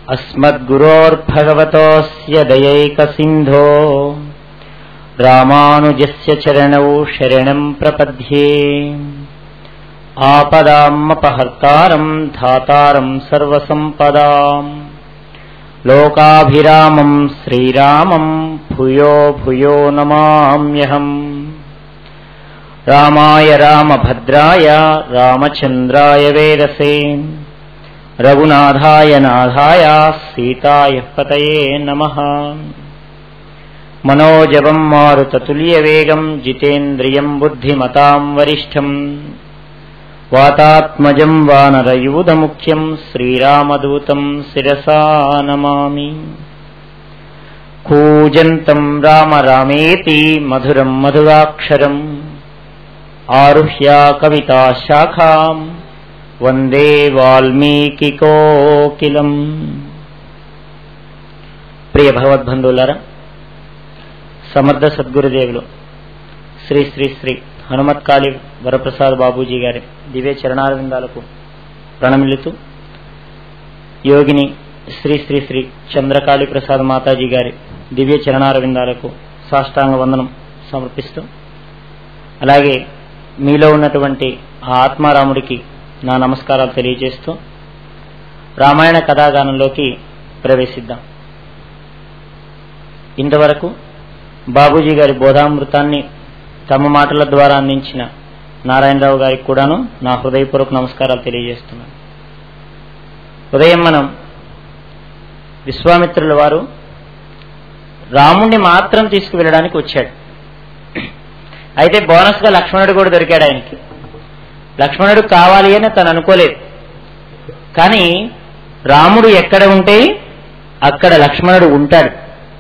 अस्मद्गुरोर्भगवतोऽस्य दयैकसिन्धो रामानुजस्य चरणौ शरणम् प्रपद्ये आपदामपहर्तारम् धातारम् सर्वसम्पदाम् लोकाभिरामम् श्रीरामम् भूयो भूयो नमाम्यहम् रामाय रामभद्राय रामचन्द्राय वेदसे रघुनाथाय नाथाय सीताय पतये नमः मनोजवम् मारुततुल्यवेगम् जितेन्द्रियम् बुद्धिमताम् वरिष्ठम् वातात्मजम् वानरयूधमुख्यम् श्रीरामदूतम् शिरसा नमामि कूजन्तम् राम रामेति मधुरम् मधुराक्षरम् आरुह्या कविता शाखाम् వందే వాల్మీకికోకిలం ప్రియ భగవద్బంధువులారా సమర్థ సద్గురుదేవులు శ్రీ శ్రీ శ్రీ హనుమత్కాళి వరప్రసాద్ బాబూజీ గారి దివ్య చరణారవిందాలకు ప్రణమిల్లుతూ యోగిని శ్రీ శ్రీ శ్రీ చంద్రకాళి ప్రసాద్ మాతాజీ గారి దివ్య చరణారవిందాలకు సాష్టాంగ వందనం సమర్పిస్తూ అలాగే మీలో ఉన్నటువంటి ఆ ఆత్మారాముడికి నా నమస్కారాలు తెలియజేస్తూ రామాయణ కథాగానంలోకి ప్రవేశిద్దాం ఇంతవరకు బాబూజీ గారి బోధామృతాన్ని తమ మాటల ద్వారా అందించిన నారాయణరావు గారికి కూడాను నా హృదయపూర్వక నమస్కారాలు తెలియజేస్తున్నాను ఉదయం మనం విశ్వామిత్రుల వారు రాముణ్ణి మాత్రం తీసుకువెళ్ళడానికి వచ్చాడు అయితే బోనస్గా లక్ష్మణుడు కూడా దొరికాడు ఆయనకి లక్ష్మణుడు కావాలి అని తను అనుకోలేదు కానీ రాముడు ఎక్కడ ఉంటే అక్కడ లక్ష్మణుడు ఉంటాడు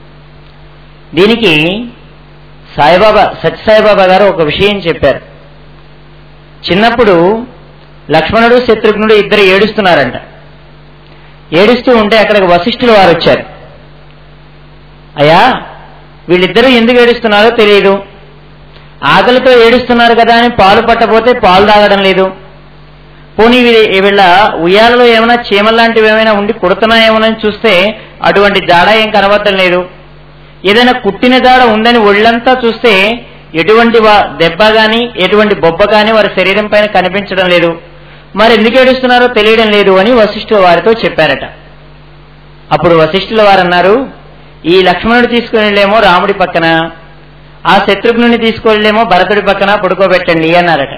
దీనికి సాయిబాబా సత్యసాయిబాబా గారు ఒక విషయం చెప్పారు చిన్నప్పుడు లక్ష్మణుడు శత్రుఘ్నుడు ఇద్దరు ఏడుస్తున్నారంట ఏడుస్తూ ఉంటే అక్కడికి వశిష్ఠులు వారు వచ్చారు అయ్యా వీళ్ళిద్దరూ ఎందుకు ఏడుస్తున్నారో తెలియదు ఆకలితో ఏడుస్తున్నారు కదా అని పాలు పట్టపోతే పాలు తాగడం లేదు పోనీ వీళ్ళ ఉయ్యాలలో ఏమైనా చీమల్లాంటివి ఏమైనా ఉండి కుడుతున్నాయేమోనని చూస్తే అటువంటి జాడ ఏం కనబడటం లేదు ఏదైనా కుట్టిన జాడ ఉందని ఒళ్ళంతా చూస్తే ఎటువంటి దెబ్బ గాని ఎటువంటి బొబ్బ గాని వారి శరీరం పైన కనిపించడం లేదు మరి ఎందుకు ఏడుస్తున్నారో తెలియడం లేదు అని వశిష్ఠుల వారితో చెప్పారట అప్పుడు వశిష్ఠుల వారు అన్నారు ఈ లక్ష్మణుడు తీసుకుని వెళ్ళేమో రాముడి పక్కన ఆ శత్రుఘ్నుని తీసుకెళ్ళేమో భరతుడి పక్కన పడుకోబెట్టండి అన్నారట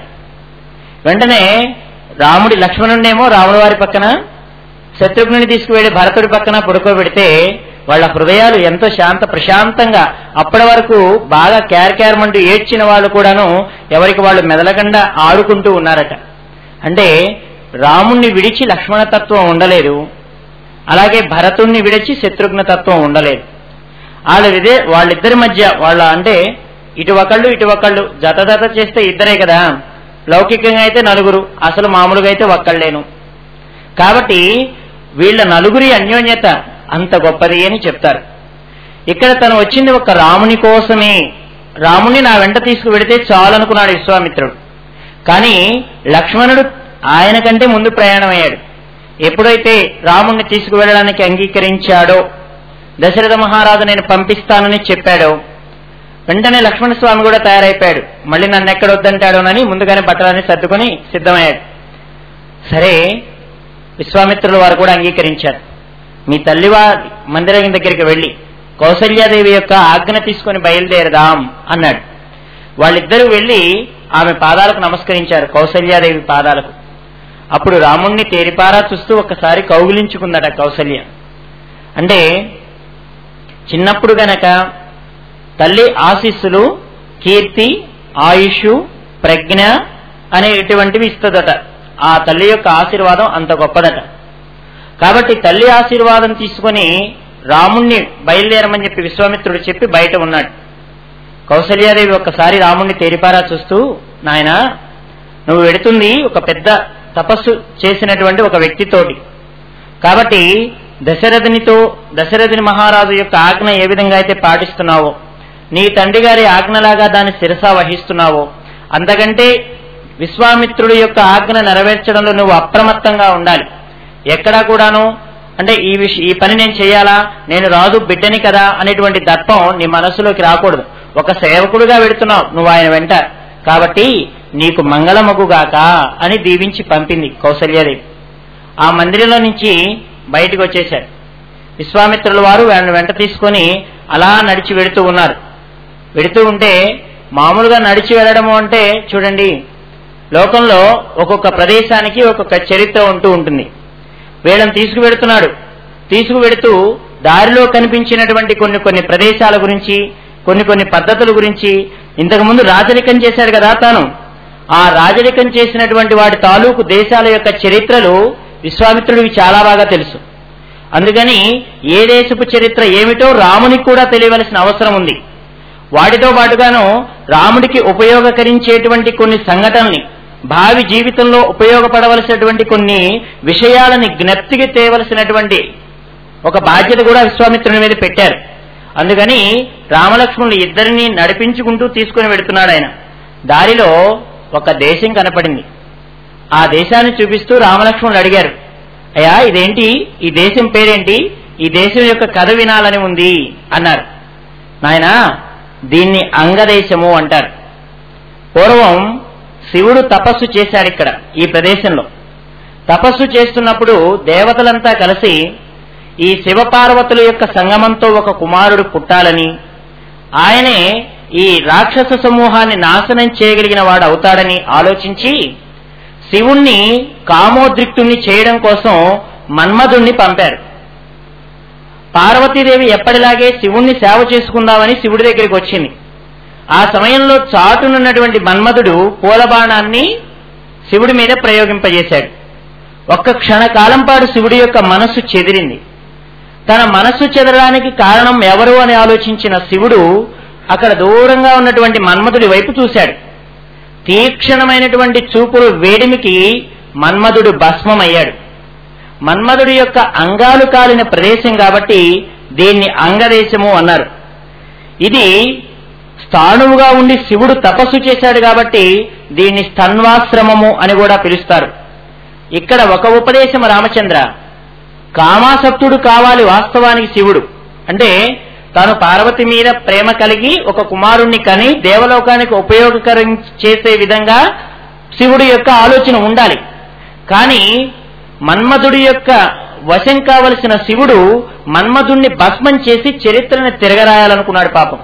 వెంటనే రాముడి లక్ష్మణుడేమో రాముడి వారి పక్కన శత్రుఘ్నుని తీసుకువెళ్ళి భరతుడి పక్కన పడుకోబెడితే వాళ్ళ హృదయాలు ఎంతో శాంత ప్రశాంతంగా అప్పటి వరకు బాగా క్యార్ క్యారమంటూ ఏడ్చిన వాళ్ళు కూడాను ఎవరికి వాళ్ళు మెదలకుండా ఆడుకుంటూ ఉన్నారట అంటే రాముణ్ణి విడిచి లక్ష్మణతత్వం ఉండలేదు అలాగే భరతుణ్ణి విడిచి శత్రుఘ్న తత్వం ఉండలేదు వాళ్ళ ఇదే వాళ్ళిద్దరి మధ్య వాళ్ళ అంటే ఇటు ఒకళ్ళు ఇటు ఒకళ్ళు జత జత చేస్తే ఇద్దరే కదా లౌకికంగా అయితే నలుగురు అసలు మామూలుగా అయితే ఒక్కళ్ళేను కాబట్టి వీళ్ళ నలుగురి అన్యోన్యత అంత గొప్పది అని చెప్తారు ఇక్కడ తను వచ్చింది ఒక రాముని కోసమే రాముని నా వెంట తీసుకువెడితే చాలనుకున్నాడు విశ్వామిత్రుడు కానీ లక్ష్మణుడు ఆయన కంటే ముందు ప్రయాణం అయ్యాడు ఎప్పుడైతే రాముణ్ణి తీసుకువెళ్ళడానికి అంగీకరించాడో దశరథ మహారాజు నేను పంపిస్తానని చెప్పాడు వెంటనే లక్ష్మణ స్వామి కూడా తయారైపోయాడు మళ్ళీ నన్ను ఎక్కడ వద్దంటాడోనని ముందుగానే బట్టలన్నీ సర్దుకొని సిద్ధమయ్యాడు సరే విశ్వామిత్రుల వారు కూడా అంగీకరించారు మీ తల్లివా మందిరం దగ్గరికి వెళ్ళి కౌసల్యాదేవి యొక్క ఆజ్ఞ తీసుకొని బయలుదేరదాం అన్నాడు వాళ్ళిద్దరూ వెళ్ళి ఆమె పాదాలకు నమస్కరించారు కౌసల్యాదేవి పాదాలకు అప్పుడు రాముణ్ణి తేరిపారా చూస్తూ ఒకసారి కౌగిలించుకుందట కౌసల్య అంటే చిన్నప్పుడు గనక తల్లి ఆశీస్సులు కీర్తి ఆయుష్ ప్రజ్ఞ అనేటువంటివి ఇస్తుందట ఆ తల్లి యొక్క ఆశీర్వాదం అంత గొప్పదట కాబట్టి తల్లి ఆశీర్వాదం తీసుకొని రాముణ్ణి బయలుదేరమని చెప్పి విశ్వామిత్రుడు చెప్పి బయట ఉన్నాడు కౌసల్యాదేవి ఒక్కసారి రాముణ్ణి తేరిపారా చూస్తూ నాయన నువ్వు వెడుతుంది ఒక పెద్ద తపస్సు చేసినటువంటి ఒక వ్యక్తితోటి కాబట్టి దశరథునితో దశరథుని మహారాజు యొక్క ఆజ్ఞ ఏ విధంగా అయితే పాటిస్తున్నావో నీ తండ్రి గారి ఆజ్ఞలాగా దాన్ని శిరస వహిస్తున్నావో అంతకంటే విశ్వామిత్రుడి యొక్క ఆజ్ఞ నెరవేర్చడంలో నువ్వు అప్రమత్తంగా ఉండాలి ఎక్కడా కూడాను అంటే ఈ విష ఈ పని నేను చేయాలా నేను రాజు బిడ్డని కదా అనేటువంటి దర్పం నీ మనస్సులోకి రాకూడదు ఒక సేవకుడుగా వెడుతున్నావు నువ్వు ఆయన వెంట కాబట్టి నీకు మంగళమగుగాక అని దీవించి పంపింది కౌసల్యాదేవి ఆ మందిరంలో నుంచి బయటకు వచ్చేశారు విశ్వామిత్రుల వారు వాళ్ళని వెంట తీసుకొని అలా నడిచి వెడుతూ ఉన్నారు వెడుతూ ఉంటే మామూలుగా నడిచి వెళ్ళడము అంటే చూడండి లోకంలో ఒక్కొక్క ప్రదేశానికి ఒక్కొక్క చరిత్ర ఉంటూ ఉంటుంది వీళ్ళని తీసుకువెడుతున్నాడు తీసుకువెడుతూ దారిలో కనిపించినటువంటి కొన్ని కొన్ని ప్రదేశాల గురించి కొన్ని కొన్ని పద్ధతుల గురించి ఇంతకుముందు రాజరికం చేశాడు కదా తాను ఆ రాజరికం చేసినటువంటి వాటి తాలూకు దేశాల యొక్క చరిత్రలు విశ్వామిత్రుడివి చాలా బాగా తెలుసు అందుకని ఏ దేశపు చరిత్ర ఏమిటో రామునికి కూడా తెలియవలసిన అవసరం ఉంది వాటితో పాటుగాను రాముడికి ఉపయోగకరించేటువంటి కొన్ని సంఘటనల్ని భావి జీవితంలో ఉపయోగపడవలసినటువంటి కొన్ని విషయాలని జ్ఞప్తికి తేవలసినటువంటి ఒక బాధ్యత కూడా విశ్వామిత్రుని మీద పెట్టారు అందుకని రామలక్ష్మణులు ఇద్దరిని నడిపించుకుంటూ తీసుకుని వెడుతున్నాడు ఆయన దారిలో ఒక దేశం కనపడింది ఆ దేశాన్ని చూపిస్తూ రామలక్ష్మణులు అడిగారు అయ్యా ఇదేంటి ఈ దేశం పేరేంటి ఈ దేశం యొక్క కథ వినాలని ఉంది అన్నారు నాయన దీన్ని అంగదేశము అంటారు పూర్వం శివుడు తపస్సు చేశాడు ఇక్కడ ఈ ప్రదేశంలో తపస్సు చేస్తున్నప్పుడు దేవతలంతా కలిసి ఈ శివపార్వతుల యొక్క సంగమంతో ఒక కుమారుడు పుట్టాలని ఆయనే ఈ రాక్షస సమూహాన్ని నాశనం చేయగలిగిన వాడు అవుతాడని ఆలోచించి శివుణ్ణి కామోద్రిక్తుణ్ణి చేయడం కోసం మన్మధుణ్ణి పంపారు పార్వతీదేవి ఎప్పటిలాగే శివుణ్ణి సేవ చేసుకుందామని శివుడి దగ్గరికి వచ్చింది ఆ సమయంలో చాటునున్నటువంటి మన్మధుడు పూలబాణాన్ని శివుడి మీద ప్రయోగింపజేశాడు ఒక్క క్షణకాలం పాటు శివుడి యొక్క మనస్సు చెదిరింది తన మనస్సు చెదరడానికి కారణం ఎవరు అని ఆలోచించిన శివుడు అక్కడ దూరంగా ఉన్నటువంటి మన్మధుడి వైపు చూశాడు తీక్షణమైనటువంటి చూపులు వేడిమికి మన్మధుడు భస్మమయ్యాడు మన్మధుడి యొక్క అంగాలు కాలిన ప్రదేశం కాబట్టి దీన్ని అంగదేశము అన్నారు ఇది స్థాణువుగా ఉండి శివుడు తపస్సు చేశాడు కాబట్టి దీన్ని స్తన్వాశ్రమము అని కూడా పిలుస్తారు ఇక్కడ ఒక ఉపదేశం రామచంద్ర కామాసక్తుడు కావాలి వాస్తవానికి శివుడు అంటే తాను పార్వతి మీద ప్రేమ కలిగి ఒక కుమారుణ్ణి కని దేవలోకానికి ఉపయోగకరం చేసే విధంగా శివుడి యొక్క ఆలోచన ఉండాలి కానీ మన్మధుడి యొక్క వశం కావలసిన శివుడు మన్మధుణ్ణి భస్మం చేసి చరిత్రను తిరగరాయాలనుకున్నాడు పాపం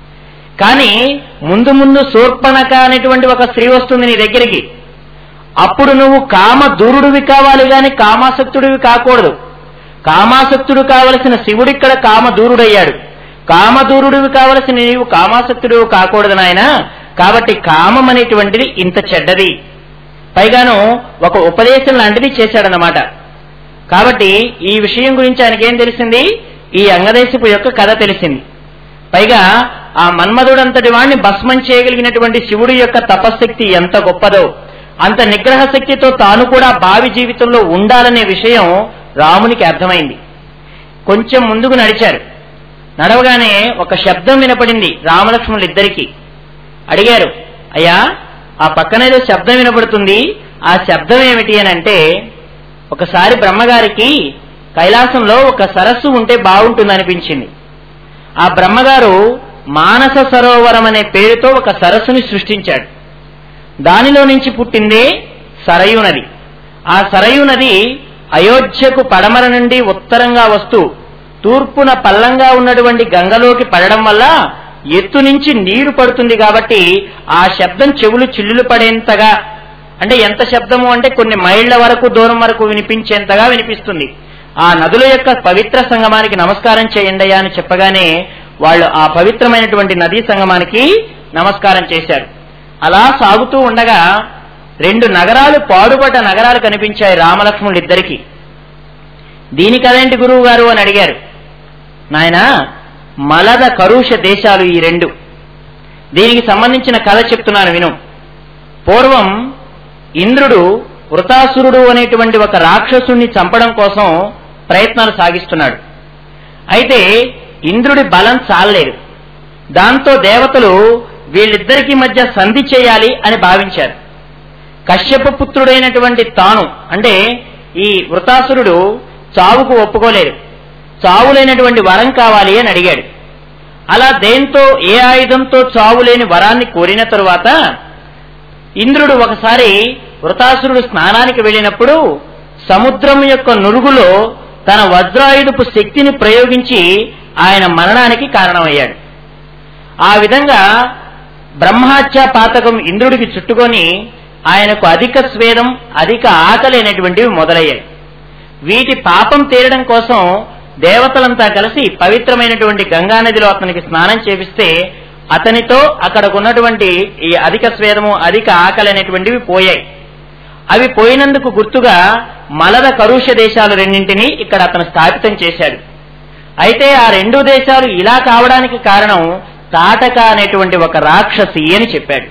కానీ ముందు ముందు శూర్పణక అనేటువంటి ఒక స్త్రీ వస్తుంది నీ దగ్గరికి అప్పుడు నువ్వు కామ దూరుడివి కావాలి గాని కామాసక్తుడివి కాకూడదు కామాసక్తుడు కావలసిన శివుడిక్కడ కామదూరుడయ్యాడు కామదూరుడివి కావలసిన నీవు కామాసక్తుడివి కాకూడదు నాయన కాబట్టి కామం అనేటువంటిది ఇంత చెడ్డది పైగాను ఒక ఉపదేశం లాంటిది చేశాడనమాట కాబట్టి ఈ విషయం గురించి ఆయనకేం తెలిసింది ఈ అంగదేశపు యొక్క కథ తెలిసింది పైగా ఆ మన్మధుడంతటి వాణ్ణి భస్మం చేయగలిగినటువంటి శివుడి యొక్క తపశక్తి ఎంత గొప్పదో అంత నిగ్రహ శక్తితో తాను కూడా భావి జీవితంలో ఉండాలనే విషయం రామునికి అర్థమైంది కొంచెం ముందుకు నడిచారు నడవగానే ఒక శబ్దం వినపడింది రామలక్ష్మణులు ఇద్దరికి అడిగారు అయ్యా ఆ పక్కన ఏదో శబ్దం వినపడుతుంది ఆ శబ్దం ఏమిటి అని అంటే ఒకసారి బ్రహ్మగారికి కైలాసంలో ఒక సరస్సు ఉంటే బాగుంటుంది అనిపించింది ఆ బ్రహ్మగారు మానస సరోవరం అనే పేరుతో ఒక సరస్సుని సృష్టించాడు దానిలో నుంచి పుట్టిందే సరయు నది ఆ సరయు నది అయోధ్యకు పడమర నుండి ఉత్తరంగా వస్తూ తూర్పున పల్లంగా ఉన్నటువంటి గంగలోకి పడడం వల్ల ఎత్తు నుంచి నీరు పడుతుంది కాబట్టి ఆ శబ్దం చెవులు చిల్లులు పడేంతగా అంటే ఎంత శబ్దము అంటే కొన్ని మైళ్ల వరకు దూరం వరకు వినిపించేంతగా వినిపిస్తుంది ఆ నదుల యొక్క పవిత్ర సంగమానికి నమస్కారం చేయండి అని చెప్పగానే వాళ్ళు ఆ పవిత్రమైనటువంటి నదీ సంగమానికి నమస్కారం చేశారు అలా సాగుతూ ఉండగా రెండు నగరాలు పాడుపడ్డ నగరాలు కనిపించాయి రామలక్ష్మణులు ఇద్దరికి దీనికి అదేంటి గురువు గారు అని అడిగారు నాయన మలద కరుష దేశాలు ఈ రెండు దీనికి సంబంధించిన కథ చెప్తున్నాను విను పూర్వం ఇంద్రుడు వృతాసురుడు అనేటువంటి ఒక రాక్షసుణ్ణి చంపడం కోసం ప్రయత్నాలు సాగిస్తున్నాడు అయితే ఇంద్రుడి బలం చాలలేదు దాంతో దేవతలు వీళ్ళిద్దరికి మధ్య సంధి చేయాలి అని భావించారు కశ్యప పుత్రుడైనటువంటి తాను అంటే ఈ వృతాసురుడు చావుకు ఒప్పుకోలేదు చావు లేనటువంటి వరం కావాలి అని అడిగాడు అలా దేంతో ఏ ఆయుధంతో చావు లేని వరాన్ని కోరిన తరువాత ఇంద్రుడు ఒకసారి వృతాసురుడు స్నానానికి వెళ్ళినప్పుడు సముద్రం యొక్క నురుగులో తన వజ్రాయుధపు శక్తిని ప్రయోగించి ఆయన మరణానికి కారణమయ్యాడు ఆ విధంగా బ్రహ్మాచ్య పాతకం ఇంద్రుడికి చుట్టుకొని ఆయనకు అధిక స్వేదం అధిక ఆకలి అనేటువంటివి మొదలయ్యాయి వీటి పాపం తీరడం కోసం దేవతలంతా కలిసి పవిత్రమైనటువంటి గంగానదిలో అతనికి స్నానం చేపిస్తే అతనితో అక్కడకు ఉన్నటువంటి ఈ అధిక స్వేదము అధిక ఆకలి అనేటువంటివి పోయాయి అవి పోయినందుకు గుర్తుగా మలద కరుష దేశాలు రెండింటినీ ఇక్కడ అతను స్థాపితం చేశాడు అయితే ఆ రెండు దేశాలు ఇలా కావడానికి కారణం తాటక అనేటువంటి ఒక రాక్షసి అని చెప్పాడు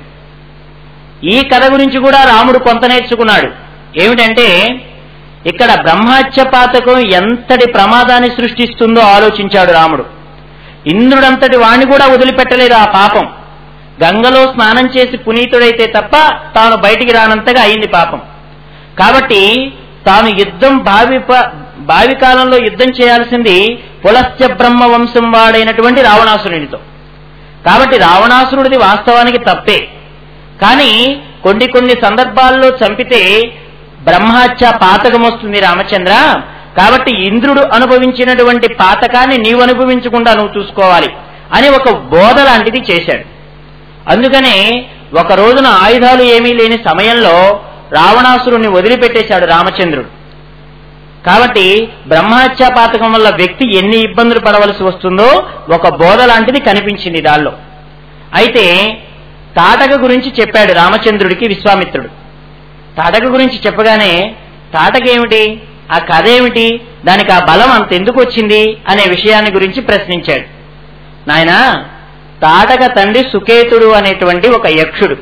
ఈ కథ గురించి కూడా రాముడు కొంత నేర్చుకున్నాడు ఏమిటంటే ఇక్కడ బ్రహ్మహత్య పాతకం ఎంతటి ప్రమాదాన్ని సృష్టిస్తుందో ఆలోచించాడు రాముడు ఇంద్రుడంతటి వాణ్ణి కూడా వదిలిపెట్టలేదు ఆ పాపం గంగలో స్నానం చేసి పునీతుడైతే తప్ప తాను బయటికి రానంతగా అయింది పాపం కాబట్టి తాను యుద్ధం భావి భావి కాలంలో యుద్ధం చేయాల్సింది పులస్త్య బ్రహ్మ వంశం వాడైనటువంటి రావణాసురునితో కాబట్టి రావణాసురుడిది వాస్తవానికి తప్పే కానీ కొన్ని కొన్ని సందర్భాల్లో చంపితే బ్రహ్మహత్య పాతకం వస్తుంది రామచంద్ర కాబట్టి ఇంద్రుడు అనుభవించినటువంటి పాతకాన్ని నీవు అనుభవించకుండా నువ్వు చూసుకోవాలి అని ఒక బోధ లాంటిది చేశాడు అందుకనే ఒక రోజున ఆయుధాలు ఏమీ లేని సమయంలో రావణాసురుణ్ణి వదిలిపెట్టేశాడు రామచంద్రుడు కాబట్టి బ్రహ్మహత్యా పాతకం వల్ల వ్యక్తి ఎన్ని ఇబ్బందులు పడవలసి వస్తుందో ఒక బోధ లాంటిది కనిపించింది దానిలో అయితే తాటక గురించి చెప్పాడు రామచంద్రుడికి విశ్వామిత్రుడు తాటక గురించి చెప్పగానే తాటక ఏమిటి ఆ కథ ఏమిటి దానికి ఆ బలం అంత ఎందుకు వచ్చింది అనే విషయాన్ని గురించి ప్రశ్నించాడు నాయనా తాటక తండ్రి సుకేతుడు అనేటువంటి ఒక యక్షుడు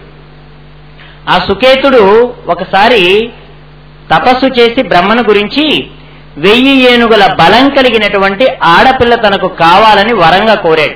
ఆ సుకేతుడు ఒకసారి తపస్సు చేసి బ్రహ్మను గురించి వెయ్యి ఏనుగుల బలం కలిగినటువంటి ఆడపిల్ల తనకు కావాలని వరంగా కోరాడు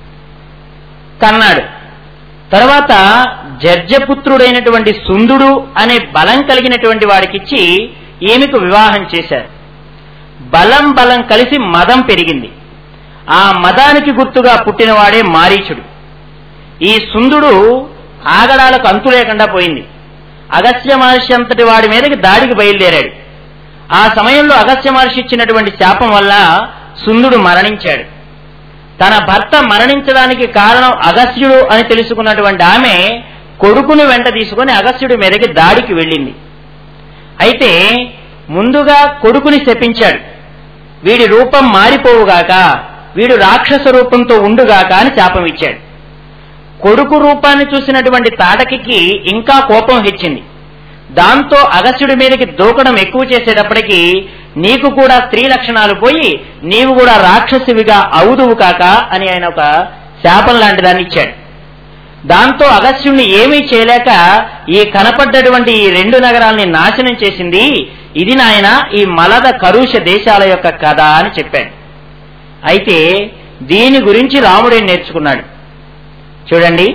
కన్నాడు తర్వాత జర్జపుత్రుడైనటువంటి సుందుడు అనే బలం కలిగినటువంటి వాడికిచ్చి ఈమెకు వివాహం చేశారు బలం బలం కలిసి మదం పెరిగింది ఆ మదానికి గుర్తుగా పుట్టినవాడే మారీచుడు ఈ సుందుడు ఆగడాలకు అంతు లేకుండా పోయింది అగస్త్య మహర్షి అంతటి వాడి మీదకి దాడికి బయలుదేరాడు ఆ సమయంలో అగస్త్య మహర్షి ఇచ్చినటువంటి శాపం వల్ల సుందుడు మరణించాడు తన భర్త మరణించడానికి కారణం అగస్త్యుడు అని తెలుసుకున్నటువంటి ఆమె కొడుకును వెంట తీసుకుని అగస్త్యుడి మీదకి దాడికి వెళ్ళింది అయితే ముందుగా కొడుకుని శపించాడు వీడి రూపం మారిపోవుగాక వీడు రాక్షస రూపంతో ఉండుగాక అని శాపం ఇచ్చాడు కొడుకు రూపాన్ని చూసినటువంటి తాటకికి ఇంకా కోపం హెచ్చింది దాంతో అగస్త్యుడి మీదకి దూకడం ఎక్కువ చేసేటప్పటికి నీకు కూడా స్త్రీ లక్షణాలు పోయి నీవు కూడా రాక్షసివిగా అవుదువు కాక అని ఆయన ఒక శాపం లాంటి దాన్ని ఇచ్చాడు దాంతో అగస్త్యుణ్ణి ఏమీ చేయలేక ఈ కనపడ్డటువంటి ఈ రెండు నగరాల్ని నాశనం చేసింది ఇది నాయన ఈ మలద కరుష దేశాల యొక్క కథ అని చెప్పాడు అయితే దీని గురించి రాముడే నేర్చుకున్నాడు చూడండి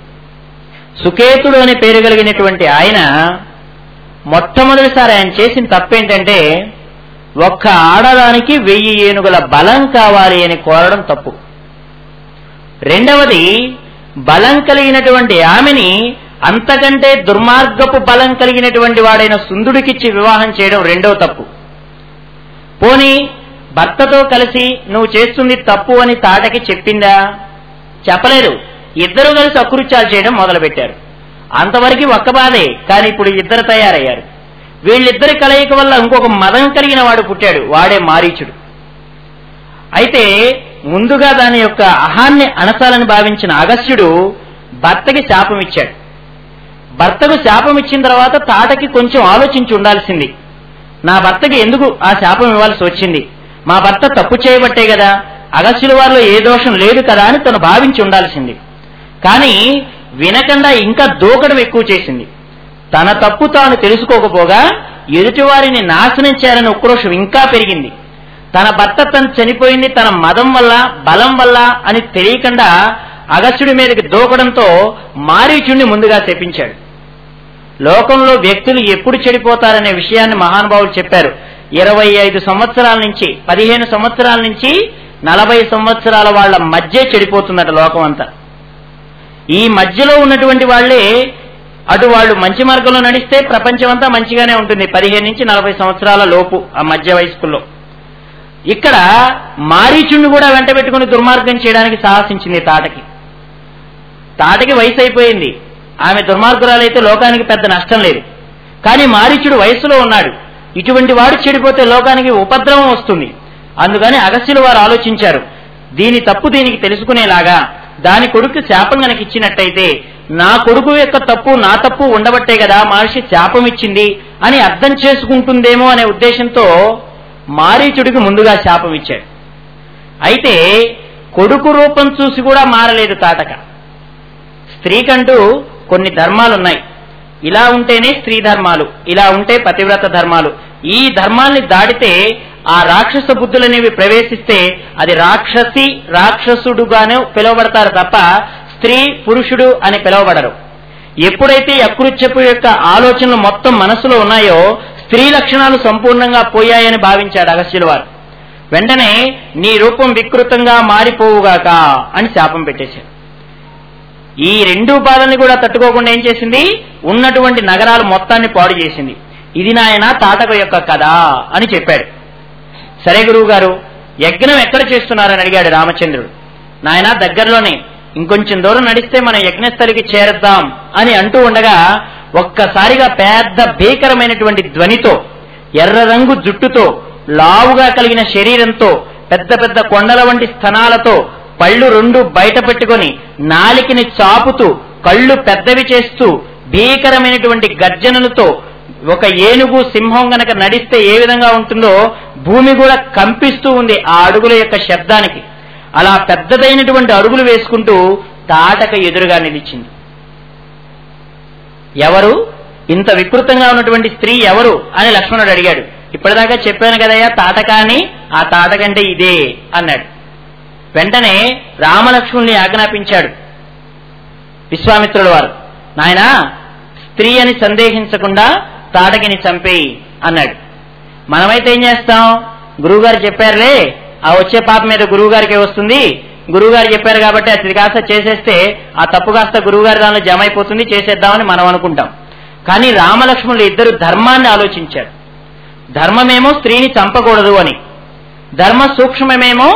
సుకేతుడు అనే పేరు కలిగినటువంటి ఆయన మొట్టమొదటిసారి ఆయన చేసిన తప్పేంటంటే ఒక్క ఆడదానికి వెయ్యి ఏనుగుల బలం కావాలి అని కోరడం తప్పు రెండవది బలం కలిగినటువంటి ఆమెని అంతకంటే దుర్మార్గపు బలం కలిగినటువంటి వాడైన సుందుడికిచ్చి వివాహం చేయడం రెండవ తప్పు పోని భర్తతో కలిసి నువ్వు చేస్తుంది తప్పు అని తాటకి చెప్పిందా చెప్పలేదు ఇద్దరు కలిసి అకృత్యాలు చేయడం మొదలుపెట్టారు అంతవరకు ఒక్క బాధే కానీ ఇప్పుడు ఇద్దరు తయారయ్యారు వీళ్ళిద్దరి కలయిక వల్ల ఇంకొక మదం కలిగిన వాడు పుట్టాడు వాడే మారీచుడు అయితే ముందుగా దాని యొక్క అహాన్ని అణచాలని భావించిన అగస్త్యుడు భర్తకి శాపం ఇచ్చాడు భర్తకు శాపం ఇచ్చిన తర్వాత తాటకి కొంచెం ఆలోచించి ఉండాల్సింది నా భర్తకి ఎందుకు ఆ శాపం ఇవ్వాల్సి వచ్చింది మా భర్త తప్పు చేయబట్టే కదా అగస్త్యుల వారిలో ఏ దోషం లేదు కదా అని తను భావించి ఉండాల్సింది కానీ వినకుండా ఇంకా దూకడం ఎక్కువ చేసింది తన తప్పు తాను తెలుసుకోకపోగా ఎదుటివారిని నాశనం చేయాలని ఉక్రోషం ఇంకా పెరిగింది తన భర్త తను చనిపోయింది తన మదం వల్ల బలం వల్ల అని తెలియకుండా అగస్త్యుడి మీదకి దూకడంతో మారీచుణ్ణి ముందుగా శపించాడు లోకంలో వ్యక్తులు ఎప్పుడు చెడిపోతారనే విషయాన్ని మహానుభావులు చెప్పారు ఇరవై ఐదు సంవత్సరాల నుంచి పదిహేను సంవత్సరాల నుంచి నలభై సంవత్సరాల వాళ్ళ మధ్య చెడిపోతుందట లోకం అంతా ఈ మధ్యలో ఉన్నటువంటి వాళ్ళే అటు వాళ్ళు మంచి మార్గంలో నడిస్తే ప్రపంచం అంతా మంచిగానే ఉంటుంది పదిహేను నుంచి నలభై సంవత్సరాల లోపు ఆ మధ్య వయస్కుల్లో ఇక్కడ మారీచుణ్ణి కూడా వెంట పెట్టుకుని దుర్మార్గం చేయడానికి సాహసించింది తాటకి తాటకి వయసు అయిపోయింది ఆమె దుర్మార్గురాలైతే లోకానికి పెద్ద నష్టం లేదు కానీ మారీచుడు వయసులో ఉన్నాడు ఇటువంటి వాడు చెడిపోతే లోకానికి ఉపద్రవం వస్తుంది అందుకని అగస్యులు వారు ఆలోచించారు దీని తప్పు దీనికి తెలుసుకునేలాగా దాని కొడుకు శాపం గనక ఇచ్చినట్టయితే నా కొడుకు యొక్క తప్పు నా తప్పు ఉండబట్టే కదా మహర్షి శాపం ఇచ్చింది అని అర్థం చేసుకుంటుందేమో అనే ఉద్దేశంతో మారీచుడికి ముందుగా శాపం ఇచ్చాడు అయితే కొడుకు రూపం చూసి కూడా మారలేదు తాటక స్త్రీకంటూ కొన్ని ధర్మాలున్నాయి ఇలా ఉంటేనే స్త్రీ ధర్మాలు ఇలా ఉంటే పతివ్రత ధర్మాలు ఈ ధర్మాల్ని దాటితే ఆ రాక్షస బుద్ధులనేవి ప్రవేశిస్తే అది రాక్షసి రాక్షసుడుగానే పిలువబడతారు తప్ప స్త్రీ పురుషుడు అని పిలువబడరు ఎప్పుడైతే అకృత్యపు యొక్క ఆలోచనలు మొత్తం మనసులో ఉన్నాయో స్త్రీ లక్షణాలు సంపూర్ణంగా పోయాయని భావించాడు అగస్యుల వారు వెంటనే నీ రూపం వికృతంగా మారిపోవుగాక అని శాపం పెట్టేశాడు ఈ రెండు బాధల్ని కూడా తట్టుకోకుండా ఏం చేసింది ఉన్నటువంటి నగరాలు మొత్తాన్ని పాడు చేసింది ఇది నాయన తాటక యొక్క కథ అని చెప్పాడు సరే గురువు గారు యజ్ఞం ఎక్కడ చేస్తున్నారని అడిగాడు రామచంద్రుడు నాయన దగ్గరలోనే ఇంకొంచెం దూరం నడిస్తే మన యజ్ఞస్థలికి చేరద్దాం అని అంటూ ఉండగా ఒక్కసారిగా పెద్ద భీకరమైనటువంటి ధ్వనితో ఎర్ర రంగు జుట్టుతో లావుగా కలిగిన శరీరంతో పెద్ద పెద్ద కొండల వంటి స్థనాలతో పళ్ళు రెండు బయట పెట్టుకొని నాలికని చాపుతూ కళ్ళు పెద్దవి చేస్తూ భీకరమైనటువంటి గర్జనలతో ఒక ఏనుగు సింహం గనక నడిస్తే ఏ విధంగా ఉంటుందో భూమి కూడా కంపిస్తూ ఉంది ఆ అడుగుల యొక్క శబ్దానికి అలా పెద్దదైనటువంటి అడుగులు వేసుకుంటూ తాటక ఎదురుగా నిలిచింది ఎవరు ఇంత వికృతంగా ఉన్నటువంటి స్త్రీ ఎవరు అని లక్ష్మణుడు అడిగాడు ఇప్పటిదాకా చెప్పాను కదయ్యా తాటక అని ఆ తాటకంటే ఇదే అన్నాడు వెంటనే రామలక్ష్మణుని ఆజ్ఞాపించాడు విశ్వామిత్రుల వారు నాయన స్త్రీ అని సందేహించకుండా తాటకిని చంపేయి అన్నాడు మనమైతే ఏం చేస్తాం గురువుగారు చెప్పారులే ఆ వచ్చే పాప మీద గురువుగారికి వస్తుంది గురువుగారు చెప్పారు కాబట్టి అది కాస్త చేసేస్తే ఆ తప్పు కాస్త గురువుగారి దానిలో జమ అయిపోతుంది చేసేద్దామని మనం అనుకుంటాం కానీ రామలక్ష్మణులు ఇద్దరు ధర్మాన్ని ఆలోచించారు ధర్మమేమో స్త్రీని చంపకూడదు అని ధర్మ సూక్ష్మమేమో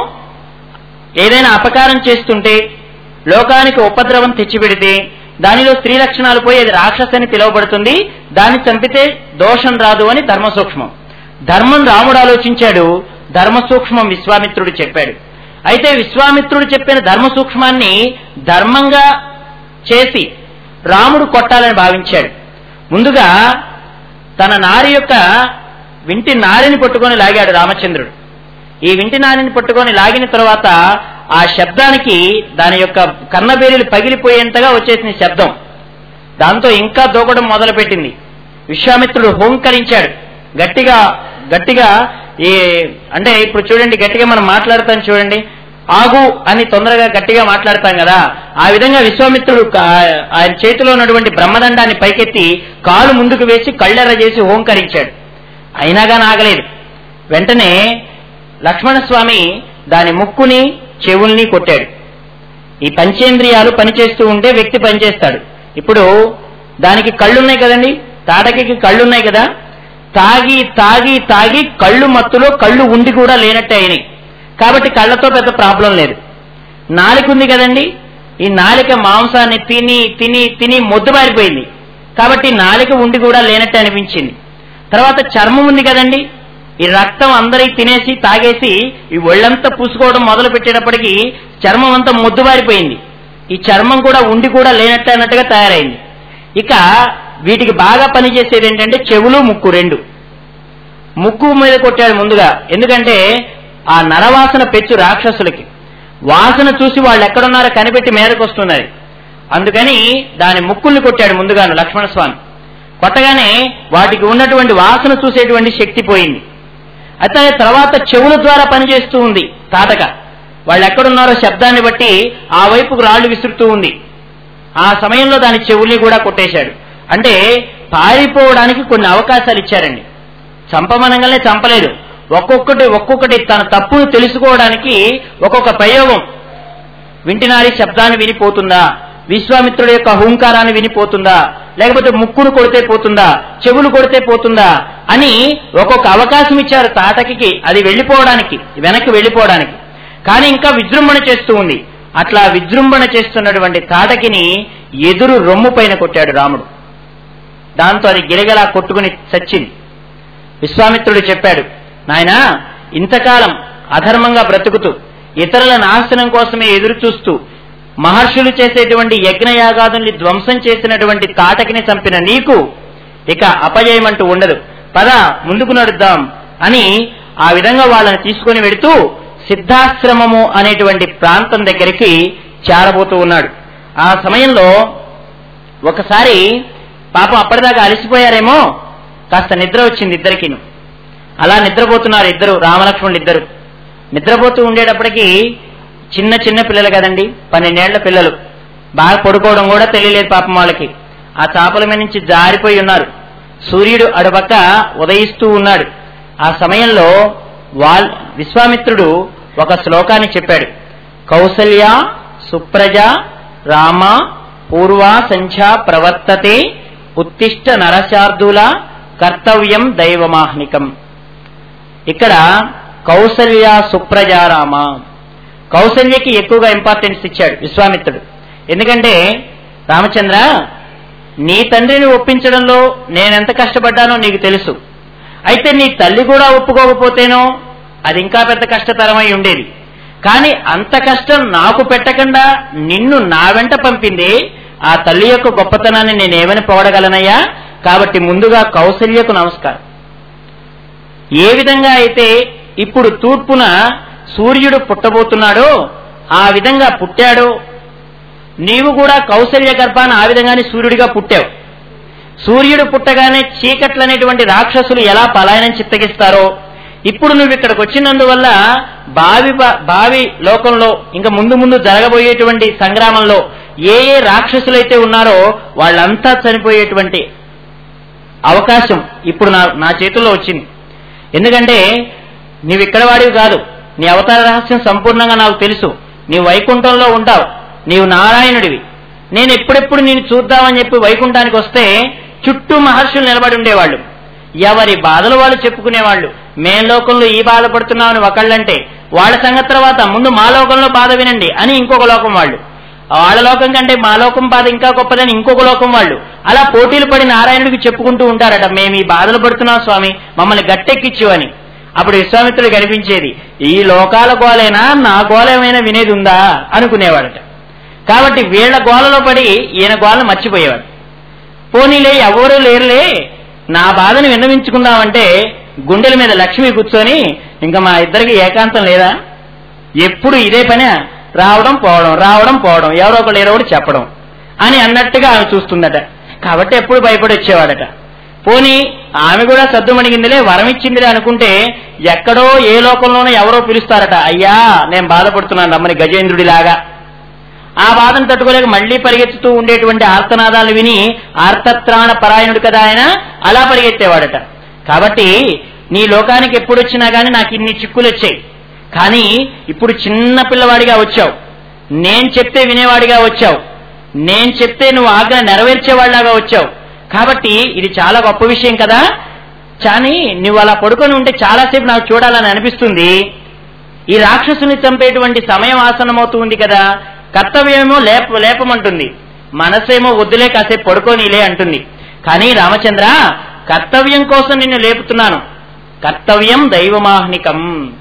ఏదైనా అపకారం చేస్తుంటే లోకానికి ఉపద్రవం తెచ్చిపెడితే దానిలో స్త్రీ లక్షణాలు పోయి అది రాక్షసని పిలువబడుతుంది దాన్ని చంపితే దోషం రాదు అని ధర్మ సూక్ష్మం ధర్మం రాముడు ఆలోచించాడు ధర్మ సూక్ష్మం విశ్వామిత్రుడు చెప్పాడు అయితే విశ్వామిత్రుడు చెప్పిన ధర్మ సూక్ష్మాన్ని ధర్మంగా చేసి రాముడు కొట్టాలని భావించాడు ముందుగా తన నారి యొక్క వింటి నారిని పట్టుకొని లాగాడు రామచంద్రుడు ఈ వింటి నారిని పట్టుకొని లాగిన తర్వాత ఆ శబ్దానికి దాని యొక్క కన్నబేరీలు పగిలిపోయేంతగా వచ్చేసిన శబ్దం దాంతో ఇంకా దూకడం మొదలుపెట్టింది విశ్వామిత్రుడు హోంకరించాడు గట్టిగా గట్టిగా ఈ అంటే ఇప్పుడు చూడండి గట్టిగా మనం మాట్లాడతాం చూడండి ఆగు అని తొందరగా గట్టిగా మాట్లాడతాం కదా ఆ విధంగా విశ్వామిత్రుడు కా- ఆయన చేతిలో ఉన్నటువంటి బ్రహ్మదండాన్ని పైకెత్తి కాలు ముందుకు వేసి కళ్ళెర్ర చేసి హోంకరించాడు అయినా కానీ ఆగలేదు వెంటనే లక్ష్మణస్వామి దాని ముక్కుని చెవుల్ని కొట్టాడు ఈ పంచేంద్రియాలు పనిచేస్తూ ఉంటే వ్యక్తి పనిచేస్తాడు ఇప్పుడు దానికి కళ్ళున్నాయి కదండి తాటకి కళ్ళున్నాయి కదా తాగి తాగి తాగి కళ్ళు మత్తులో కళ్ళు ఉండి కూడా లేనట్టే అయినాయి కాబట్టి కళ్ళతో పెద్ద ప్రాబ్లం లేదు నాలిక ఉంది కదండి ఈ నాలిక మాంసాన్ని తిని తిని తిని మొద్దుబారిపోయింది కాబట్టి నాలిక ఉండి కూడా లేనట్టు అనిపించింది తర్వాత చర్మం ఉంది కదండి ఈ రక్తం అందరి తినేసి తాగేసి ఈ ఒళ్ళంతా పూసుకోవడం మొదలు పెట్టేటప్పటికి చర్మం అంతా మొద్దుబారిపోయింది ఈ చర్మం కూడా ఉండి కూడా లేనట్టు అన్నట్టుగా తయారైంది ఇక వీటికి బాగా పనిచేసేది ఏంటంటే చెవులు ముక్కు రెండు ముక్కు మీద కొట్టాడు ముందుగా ఎందుకంటే ఆ నరవాసన పెచ్చు రాక్షసులకి వాసన చూసి వాళ్ళు ఎక్కడున్నారో కనిపెట్టి మేరకు వస్తున్నది అందుకని దాని ముక్కుల్ని కొట్టాడు ముందుగాను లక్ష్మణస్వామి కొట్టగానే వాటికి ఉన్నటువంటి వాసన చూసేటువంటి శక్తి పోయింది అయితే తర్వాత చెవుల ద్వారా పనిచేస్తూ ఉంది తాటక వాళ్ళు ఎక్కడున్నారో శబ్దాన్ని బట్టి ఆ వైపుకు రాళ్లు విసురుతూ ఉంది ఆ సమయంలో దాని చెవుల్ని కూడా కొట్టేశాడు అంటే పారిపోవడానికి కొన్ని అవకాశాలు ఇచ్చారండి చంపమనగానే చంపలేదు ఒక్కొక్కటి ఒక్కొక్కటి తన తప్పును తెలుసుకోవడానికి ఒక్కొక్క ప్రయోగం వింటినారి శబ్దాన్ని వినిపోతుందా విశ్వామిత్రుడి యొక్క హుంకారాన్ని వినిపోతుందా లేకపోతే ముక్కును కొడితే పోతుందా చెవులు కొడితే పోతుందా అని ఒక్కొక్క అవకాశం ఇచ్చారు తాటకి అది వెళ్ళిపోవడానికి వెనక్కి వెళ్ళిపోవడానికి కానీ ఇంకా విజృంభణ చేస్తూ ఉంది అట్లా విజృంభణ చేస్తున్నటువంటి తాటకిని ఎదురు రొమ్ము పైన కొట్టాడు రాముడు దాంతో అది గిలగలా కొట్టుకుని చచ్చింది విశ్వామిత్రుడు చెప్పాడు నాయనా ఇంతకాలం అధర్మంగా బ్రతుకుతూ ఇతరుల నాశనం కోసమే ఎదురు చూస్తూ మహర్షులు చేసేటువంటి యజ్ఞయాగాదుల్ని ధ్వంసం చేసినటువంటి తాటకిని చంపిన నీకు ఇక అపజయమంటూ ఉండదు పద ముందుకు నడుద్దాం అని ఆ విధంగా వాళ్ళని తీసుకుని వెడుతూ సిద్ధాశ్రమము అనేటువంటి ప్రాంతం దగ్గరికి చేరబోతూ ఉన్నాడు ఆ సమయంలో ఒకసారి పాపం అప్పటిదాకా అలసిపోయారేమో కాస్త నిద్ర వచ్చింది ఇద్దరికిను అలా నిద్రపోతున్నారు ఇద్దరు రామలక్ష్మణులు ఇద్దరు నిద్రపోతూ ఉండేటప్పటికి చిన్న చిన్న పిల్లలు కదండి పన్నెండేళ్ల పిల్లలు బాగా పడుకోవడం కూడా తెలియలేదు పాపం వాళ్ళకి ఆ చాపల మీద నుంచి జారిపోయి ఉన్నారు సూర్యుడు అడుపక్క ఉదయిస్తూ ఉన్నాడు ఆ సమయంలో వాల్ విశ్వామిత్రుడు ఒక శ్లోకాన్ని చెప్పాడు కౌసల్య సుప్రజ రామ పూర్వ సంధ్య ప్రవర్తతే ఉత్తిష్ట నరశార్దుల కర్తవ్యం దైవమాహ్నికం ఇక్కడ కౌసల్య సుప్రజారామ కౌసల్యకి ఎక్కువగా ఇంపార్టెన్స్ ఇచ్చాడు విశ్వామిత్రుడు ఎందుకంటే రామచంద్ర నీ తండ్రిని ఒప్పించడంలో నేనెంత కష్టపడ్డానో నీకు తెలుసు అయితే నీ తల్లి కూడా ఒప్పుకోకపోతేనో అది ఇంకా పెద్ద కష్టతరమై ఉండేది కానీ అంత కష్టం నాకు పెట్టకుండా నిన్ను నా వెంట పంపింది ఆ తల్లి యొక్క గొప్పతనాన్ని నేనేమని పొగడగలనయ్యా కాబట్టి ముందుగా కౌసల్యకు నమస్కారం ఏ విధంగా అయితే ఇప్పుడు తూర్పున సూర్యుడు పుట్టబోతున్నాడో ఆ విధంగా పుట్టాడో నీవు కూడా కౌసల్య గర్భాన ఆ విధంగానే సూర్యుడిగా పుట్టావు సూర్యుడు పుట్టగానే చీకట్లనేటువంటి రాక్షసులు ఎలా పలాయనం చిత్తగిస్తారో ఇప్పుడు నువ్వు ఇక్కడికి వచ్చినందువల్ల భావి భావి లోకంలో ఇంకా ముందు ముందు జరగబోయేటువంటి సంగ్రామంలో ఏ ఏ రాక్షసులైతే ఉన్నారో వాళ్ళంతా చనిపోయేటువంటి అవకాశం ఇప్పుడు నా నా చేతుల్లో వచ్చింది ఎందుకంటే నీవు ఇక్కడ వాడివి కాదు నీ అవతార రహస్యం సంపూర్ణంగా నాకు తెలుసు నీవు వైకుంఠంలో ఉంటావు నీవు నారాయణుడివి నేను ఎప్పుడెప్పుడు నేను చూద్దామని చెప్పి వైకుంఠానికి వస్తే చుట్టూ మహర్షులు నిలబడి ఉండేవాళ్ళు ఎవరి బాధలు వాళ్ళు చెప్పుకునేవాళ్ళు మేం లోకంలో ఈ బాధపడుతున్నామని ఒకళ్ళంటే వాళ్ళ సంగతి తర్వాత ముందు మా లోకంలో బాధ వినండి అని ఇంకొక లోకం వాళ్ళు వాళ్ళ లోకం కంటే మా లోకం బాధ ఇంకా గొప్పదని ఇంకొక లోకం వాళ్ళు అలా పోటీలు పడి నారాయణుడికి చెప్పుకుంటూ ఉంటారట మేము ఈ బాధలు పడుతున్నాం స్వామి మమ్మల్ని గట్టెక్కిచ్చు అని అప్పుడు విశ్వామిత్రుడు కనిపించేది ఈ లోకాల గోలైనా నా గోళమైనా వినేది ఉందా అనుకునేవాడట కాబట్టి వీళ్ల గోలలో పడి ఈయన గోలను మర్చిపోయేవాడు పోనీలే ఎవరూ లేరులే నా బాధను విన్నవించుకుందామంటే గుండెల మీద లక్ష్మి కూర్చొని ఇంకా మా ఇద్దరికి ఏకాంతం లేదా ఎప్పుడు ఇదే పని రావడం పోవడం రావడం పోవడం ఎవరో ఒకరు ఏదో ఒకటి చెప్పడం అని అన్నట్టుగా ఆమె చూస్తుందట కాబట్టి ఎప్పుడు భయపడి వచ్చేవాడట పోనీ ఆమె కూడా సద్దుమణిగిందిలే వరం ఇచ్చిందిలే అనుకుంటే ఎక్కడో ఏ లోకంలోనో ఎవరో పిలుస్తారట అయ్యా నేను బాధపడుతున్నాను రమ్మని గజేంద్రుడిలాగా ఆ బాధను తట్టుకోలేక మళ్లీ పరిగెత్తుతూ ఉండేటువంటి ఆర్తనాదాలు విని ఆర్తత్రాణ పరాయణుడు కదా ఆయన అలా పరిగెత్తేవాడట కాబట్టి నీ లోకానికి ఎప్పుడు వచ్చినా గానీ నాకు ఇన్ని చిక్కులు వచ్చాయి కానీ ఇప్పుడు చిన్న పిల్లవాడిగా వచ్చావు నేను చెప్తే వినేవాడిగా వచ్చావు నేను చెప్తే నువ్వు ఆజ్ఞ నెరవేర్చేవాడిలాగా వచ్చావు కాబట్టి ఇది చాలా గొప్ప విషయం కదా కానీ నువ్వు అలా పడుకొని ఉంటే చాలాసేపు నాకు చూడాలని అనిపిస్తుంది ఈ రాక్షసుని చంపేటువంటి సమయం ఆసనమవుతూ ఉంది కదా కర్తవ్యమేమో లేప లేపమంటుంది మనసేమో వద్దులే కాసేపు పడుకోనిలే అంటుంది కానీ రామచంద్ర కర్తవ్యం కోసం నిన్ను లేపుతున్నాను కర్తవ్యం దైవమాహ్నికం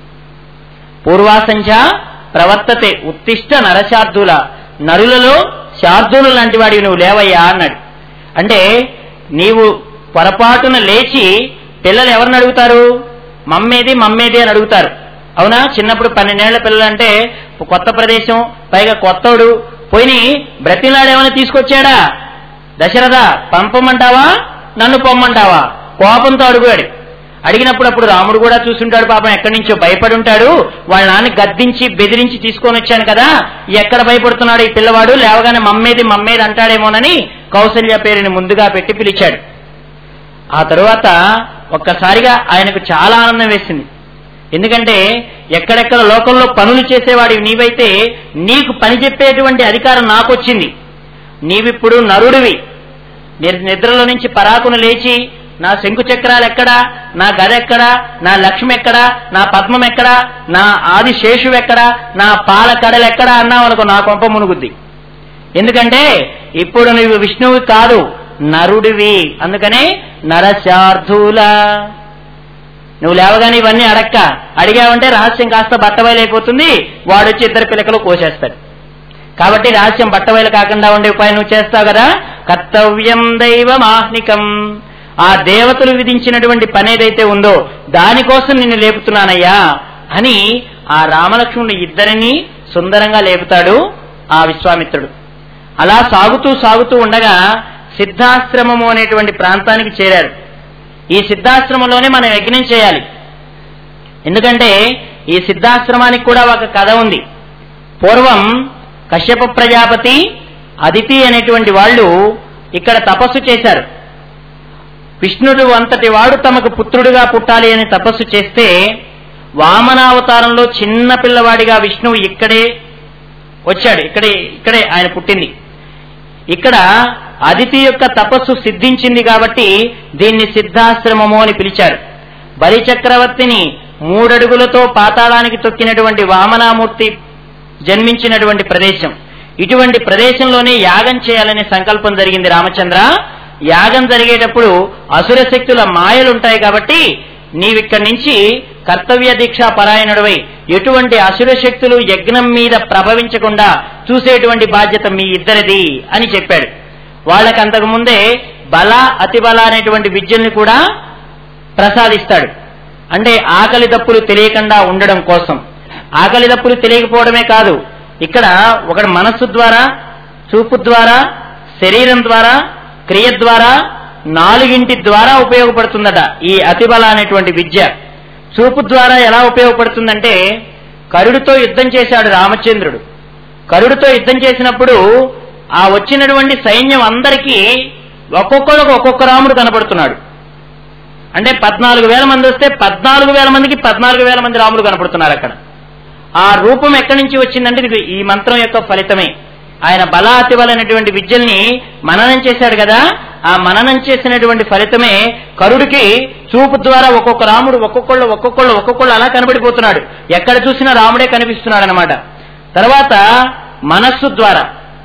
పూర్వాసంఖ్య ప్రవర్తతే ఉత్తిష్ట నరశార్దుల నరులలో శార్దులు లాంటి వాడివి నువ్వు లేవయ్యా అన్నాడు అంటే నీవు పొరపాటున లేచి పిల్లలు ఎవరిని అడుగుతారు మమ్మేది మమ్మేది అని అడుగుతారు అవునా చిన్నప్పుడు పన్నెండేళ్ల పిల్లలు అంటే కొత్త ప్రదేశం పైగా కొత్తోడు పోయి బ్రతిలాడేమైనా తీసుకొచ్చాడా దశరథ పంపమంటావా నన్ను పొమ్మంటావా కోపంతో అడుగుయాడు అడిగినప్పుడు అప్పుడు రాముడు కూడా చూసుంటాడు పాపం ఎక్కడి నుంచో భయపడి ఉంటాడు వాళ్ళ నాన్న గద్దించి బెదిరించి తీసుకొని వచ్చాను కదా ఎక్కడ భయపడుతున్నాడు ఈ పిల్లవాడు లేవగానే మమ్మేది మమ్మేది అంటాడేమోనని కౌసల్య పేరుని ముందుగా పెట్టి పిలిచాడు ఆ తరువాత ఒక్కసారిగా ఆయనకు చాలా ఆనందం వేసింది ఎందుకంటే ఎక్కడెక్కడ లోకంలో పనులు చేసేవాడి నీవైతే నీకు పని చెప్పేటువంటి అధికారం నాకు వచ్చింది నీవిప్పుడు నరుడివి నిర్- నిద్రలో నుంచి పరాకును లేచి నా శంకు చక్రాలు ఎక్కడా నా గద ఎక్కడా నా లక్ష్మి ఎక్కడా నా పద్మం ఎక్కడా నా ఆది శేషు ఎక్కడా నా పాల కడలు ఎక్కడా అన్నావు అనుకో నా కొంప మునుగుద్ది ఎందుకంటే ఇప్పుడు నువ్వు విష్ణువు కాదు నరుడివి అందుకనే నరశార్థుల నువ్వు లేవగానే ఇవన్నీ అడక్క అడిగావంటే రహస్యం కాస్త బట్టబయలైపోతుంది వాడొచ్చి ఇద్దరు పిల్లకలు కోసేస్తాడు కాబట్టి రహస్యం బట్టబయలు కాకుండా ఉండే ఉపాయం నువ్వు చేస్తావు కదా కర్తవ్యం దైవమాహ్నికం ఆ దేవతలు విధించినటువంటి పని ఏదైతే ఉందో దానికోసం నిన్ను లేపుతున్నానయ్యా అని ఆ రామలక్ష్మణుడు ఇద్దరిని సుందరంగా లేపుతాడు ఆ విశ్వామిత్రుడు అలా సాగుతూ సాగుతూ ఉండగా సిద్ధాశ్రమము అనేటువంటి ప్రాంతానికి చేరారు ఈ సిద్ధాశ్రమంలోనే మనం యజ్ఞం చేయాలి ఎందుకంటే ఈ సిద్ధాశ్రమానికి కూడా ఒక కథ ఉంది పూర్వం కశ్యప ప్రజాపతి అదితి అనేటువంటి వాళ్ళు ఇక్కడ తపస్సు చేశారు విష్ణుడు అంతటి వాడు తమకు పుత్రుడిగా పుట్టాలి అని తపస్సు చేస్తే వామనావతారంలో చిన్న పిల్లవాడిగా విష్ణువు ఇక్కడే వచ్చాడు ఇక్కడే ఇక్కడే ఆయన పుట్టింది ఇక్కడ అదితి యొక్క తపస్సు సిద్ధించింది కాబట్టి దీన్ని సిద్ధాశ్రమము అని పిలిచారు బలి చక్రవర్తిని మూడడుగులతో పాతాళానికి తొక్కినటువంటి వామనామూర్తి జన్మించినటువంటి ప్రదేశం ఇటువంటి ప్రదేశంలోనే యాగం చేయాలనే సంకల్పం జరిగింది రామచంద్ర యాగం జరిగేటప్పుడు అసుర శక్తుల మాయలుంటాయి కాబట్టి నీవిక్కడి నుంచి కర్తవ్య దీక్షా పరాయణుడివై ఎటువంటి అసుర శక్తులు యజ్ఞం మీద ప్రభవించకుండా చూసేటువంటి బాధ్యత మీ ఇద్దరిది అని చెప్పాడు వాళ్ళకి అంతకు ముందే బల అతిబల అనేటువంటి విద్యల్ని కూడా ప్రసాదిస్తాడు అంటే ఆకలి దప్పులు తెలియకుండా ఉండడం కోసం ఆకలి దప్పులు తెలియకపోవడమే కాదు ఇక్కడ ఒకటి మనస్సు ద్వారా చూపు ద్వారా శరీరం ద్వారా క్రియ ద్వారా నాలుగింటి ద్వారా ఉపయోగపడుతుందట ఈ అతిబల అనేటువంటి విద్య చూపు ద్వారా ఎలా ఉపయోగపడుతుందంటే కరుడితో యుద్ధం చేశాడు రామచంద్రుడు కరుడితో యుద్ధం చేసినప్పుడు ఆ వచ్చినటువంటి సైన్యం అందరికీ ఒక్కొక్కరికి ఒక్కొక్క రాముడు కనపడుతున్నాడు అంటే పద్నాలుగు వేల మంది వస్తే పద్నాలుగు వేల మందికి పద్నాలుగు వేల మంది రాములు కనపడుతున్నారు అక్కడ ఆ రూపం ఎక్కడి నుంచి వచ్చిందంటే ఇది ఈ మంత్రం యొక్క ఫలితమే ఆయన బలాతిబలైనటువంటి విద్యల్ని మననం చేశాడు కదా ఆ మననం చేసినటువంటి ఫలితమే కరుడికి చూపు ద్వారా ఒక్కొక్క రాముడు ఒక్కొక్కళ్ళు ఒక్కొక్కళ్ళు ఒక్కొక్కళ్ళు అలా కనబడిపోతున్నాడు ఎక్కడ చూసినా రాముడే కనిపిస్తున్నాడు అనమాట తర్వాత మనస్సు ద్వారా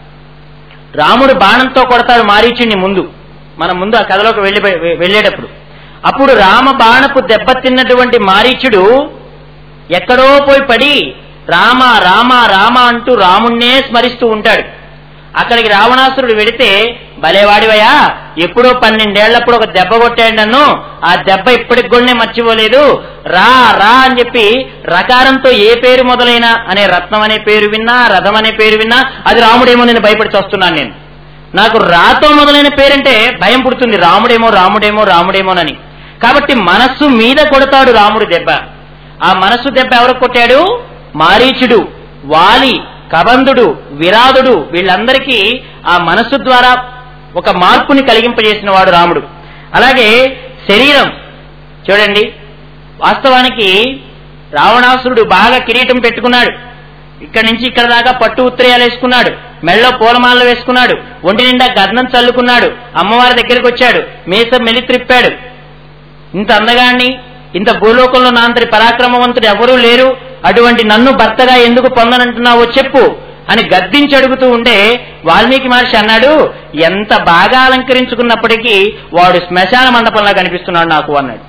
రాముడు బాణంతో కొడతాడు మారీచుడిని ముందు మనం ముందు ఆ కథలోకి వెళ్ళి వెళ్ళేటప్పుడు అప్పుడు రామ బాణపు దెబ్బతిన్నటువంటి మారీచుడు ఎక్కడో పోయి పడి రామ రామ రామ అంటూ రాముణ్ణే స్మరిస్తూ ఉంటాడు అక్కడికి రావణాసురుడు వెడితే భలేవాడివయ్యా ఎప్పుడో పన్నెండేళ్లప్పుడు ఒక దెబ్బ కొట్టాడు నన్ను ఆ దెబ్బ ఇప్పటికి కూడా మర్చిపోలేదు రా రా అని చెప్పి రకారంతో ఏ పేరు మొదలైన అనే రత్నం అనే పేరు విన్నా రథం అనే పేరు విన్నా అది రాముడేమో నేను భయపడి వస్తున్నాను నేను నాకు రాతో మొదలైన పేరంటే భయం పుడుతుంది రాముడేమో రాముడేమో రాముడేమోనని కాబట్టి మనస్సు మీద కొడతాడు రాముడు దెబ్బ ఆ మనస్సు దెబ్బ ఎవరు కొట్టాడు మారీచుడు వాలి కబంధుడు విరాదుడు వీళ్ళందరికీ ఆ మనస్సు ద్వారా ఒక మార్పుని కలిగింపజేసిన వాడు రాముడు అలాగే శరీరం చూడండి వాస్తవానికి రావణాసురుడు బాగా కిరీటం పెట్టుకున్నాడు ఇక్కడి నుంచి ఇక్కడ దాకా పట్టు ఉత్తరేయాలు వేసుకున్నాడు మెళ్ళలో పూలమాలలు వేసుకున్నాడు ఒంటి నిండా గంధం చల్లుకున్నాడు అమ్మవారి దగ్గరికి వచ్చాడు మీసం మెలి త్రిప్పాడు ఇంత అందగాన్ని ఇంత భూలోకంలో నా అంతటి పరాక్రమవంతుడు ఎవరూ లేరు అటువంటి నన్ను భర్తగా ఎందుకు పొందనంటున్నావో చెప్పు అని గద్దించి అడుగుతూ ఉంటే వాల్మీకి మహర్షి అన్నాడు ఎంత బాగా అలంకరించుకున్నప్పటికీ వాడు శ్మశాన మండపంలా కనిపిస్తున్నాడు నాకు అన్నాడు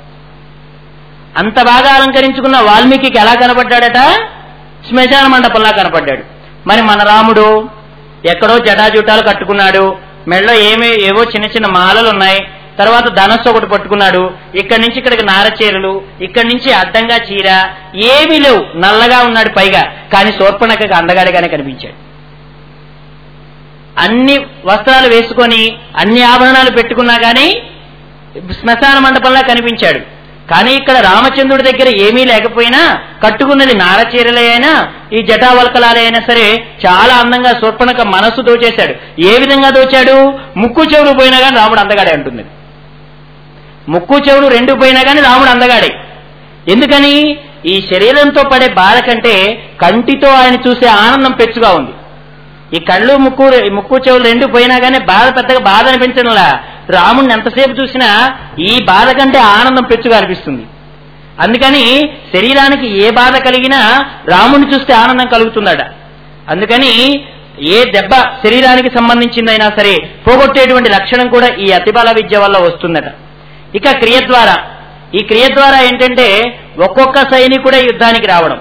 అంత బాగా అలంకరించుకున్న వాల్మీకి ఎలా కనపడ్డాడట శ్మశాన మండపంలా కనపడ్డాడు మరి మన రాముడు ఎక్కడో జటాజుటాలు కట్టుకున్నాడు మెడలో ఏమి ఏవో చిన్న చిన్న మాలలు ఉన్నాయి తర్వాత ధనస్సు ఒకటి పట్టుకున్నాడు ఇక్కడి నుంచి ఇక్కడికి నారచీరలు ఇక్కడి నుంచి అడ్డంగా చీర ఏమీ లేవు నల్లగా ఉన్నాడు పైగా కానీ శోర్పణకకి అందగాడిగానే కనిపించాడు అన్ని వస్త్రాలు వేసుకొని అన్ని ఆభరణాలు పెట్టుకున్నా కానీ శ్మశాన మండపంలా కనిపించాడు కానీ ఇక్కడ రామచంద్రుడి దగ్గర ఏమీ లేకపోయినా కట్టుకున్నది నారచీరలే అయినా ఈ జటావల్కలాలే అయినా సరే చాలా అందంగా శూర్పణక మనస్సు దోచేశాడు ఏ విధంగా దోచాడు ముక్కు చెవులు పోయినా కానీ రాముడు అందగాడే అంటుంది ముక్కు చెవులు రెండు పోయినా కానీ రాముడు అందగాడే ఎందుకని ఈ శరీరంతో పడే బాధ కంటే కంటితో ఆయన చూసే ఆనందం పెచ్చుగా ఉంది ఈ కళ్ళు ముక్కు ఈ ముక్కు చెవులు రెండు పోయినా కానీ బాధ పెద్దగా బాధ అనిపించడంలా రాముడిని ఎంతసేపు చూసినా ఈ బాధ కంటే ఆనందం పెచ్చుగా అనిపిస్తుంది అందుకని శరీరానికి ఏ బాధ కలిగినా రాముడిని చూస్తే ఆనందం కలుగుతుందట అందుకని ఏ దెబ్బ శరీరానికి సంబంధించిందైనా సరే పోగొట్టేటువంటి లక్షణం కూడా ఈ అతిబల విద్య వల్ల వస్తుందట ఇక క్రియ ద్వారా ఈ క్రియ ద్వారా ఏంటంటే ఒక్కొక్క సైనికుడే యుద్ధానికి రావడం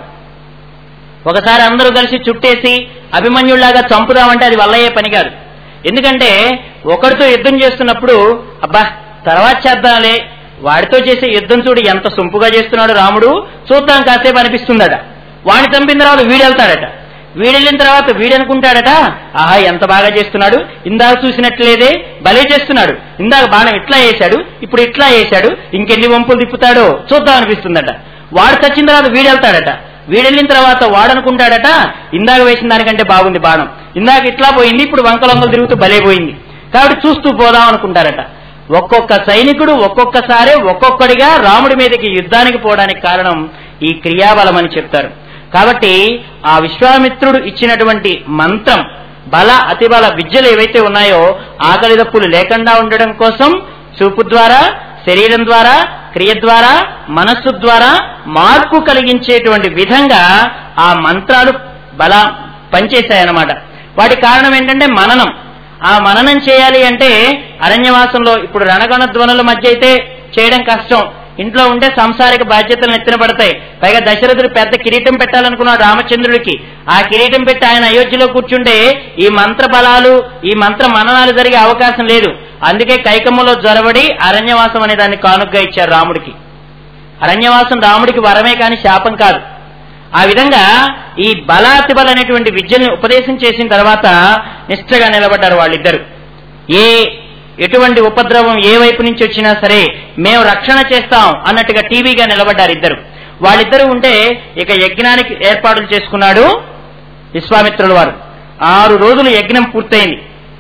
ఒకసారి అందరూ కలిసి చుట్టేసి అభిమన్యుళ్లాగా చంపుదామంటే అది వల్లయ్యే పని కాదు ఎందుకంటే ఒకరితో యుద్ధం చేస్తున్నప్పుడు అబ్బా తర్వాత చేద్దాంలే వాడితో చేసే యుద్ధం చూడు ఎంత సొంపుగా చేస్తున్నాడు రాముడు చూద్దాం కాసేపు అనిపిస్తుందట వాడిని చంపిన తర్వాత వీడెళ్తాడట వీడెళ్ళిన తర్వాత వీడనుకుంటాడట ఆహా ఎంత బాగా చేస్తున్నాడు ఇందాక చూసినట్లేదే భలే చేస్తున్నాడు ఇందాక బాణం ఇట్లా వేశాడు ఇప్పుడు ఇట్లా వేశాడు ఇంకెన్ని వంపులు తిప్పుతాడో చూద్దాం అనిపిస్తుందట వాడు చచ్చిన తర్వాత వీడెళ్తాడట వీడెళ్ళిన తర్వాత వాడనుకుంటాడట ఇందాక వేసిన దానికంటే బాగుంది బాణం ఇందాక ఇట్లా పోయింది ఇప్పుడు వంకలొంగలు తిరుగుతూ భలే పోయింది కాబట్టి చూస్తూ పోదాం అనుకుంటారట ఒక్కొక్క సైనికుడు ఒక్కొక్కసారి ఒక్కొక్కడిగా రాముడి మీదకి యుద్ధానికి పోవడానికి కారణం ఈ క్రియాబలం అని చెప్తారు కాబట్టి ఆ విశ్వామిత్రుడు ఇచ్చినటువంటి మంత్రం బల అతిబల విద్యలు ఏవైతే ఉన్నాయో ఆకలి దప్పులు లేకుండా ఉండడం కోసం చూపు ద్వారా శరీరం ద్వారా క్రియ ద్వారా మనస్సు ద్వారా మార్పు కలిగించేటువంటి విధంగా ఆ మంత్రాలు బల పనిచేశాయన్నమాట వాటి కారణం ఏంటంటే మననం ఆ మననం చేయాలి అంటే అరణ్యవాసంలో ఇప్పుడు రణగణ ధ్వనుల మధ్య అయితే చేయడం కష్టం ఇంట్లో ఉంటే సంసారిక బాధ్యతలు ఎత్తిన పడతాయి పైగా దశరథుడు పెద్ద కిరీటం పెట్టాలనుకున్నాడు రామచంద్రుడికి ఆ కిరీటం పెట్టి ఆయన అయోధ్యలో కూర్చుంటే ఈ మంత్ర బలాలు ఈ మంత్ర మననాలు జరిగే అవకాశం లేదు అందుకే కైకమ్మలో జ్వరబడి అరణ్యవాసం అనే దాన్ని కానుకగా ఇచ్చారు రాముడికి అరణ్యవాసం రాముడికి వరమే కాని శాపం కాదు ఆ విధంగా ఈ బలాతిబల అనేటువంటి విద్యల్ని ఉపదేశం చేసిన తర్వాత నిష్ఠగా నిలబడ్డారు వాళ్ళిద్దరు ఏ ఎటువంటి ఉపద్రవం ఏ వైపు నుంచి వచ్చినా సరే మేము రక్షణ చేస్తాం అన్నట్టుగా టీవీగా నిలబడ్డారు ఇద్దరు వాళ్ళిద్దరూ ఉంటే ఇక యజ్ఞానికి ఏర్పాట్లు చేసుకున్నాడు విశ్వామిత్రుల వారు ఆరు రోజులు యజ్ఞం పూర్తయింది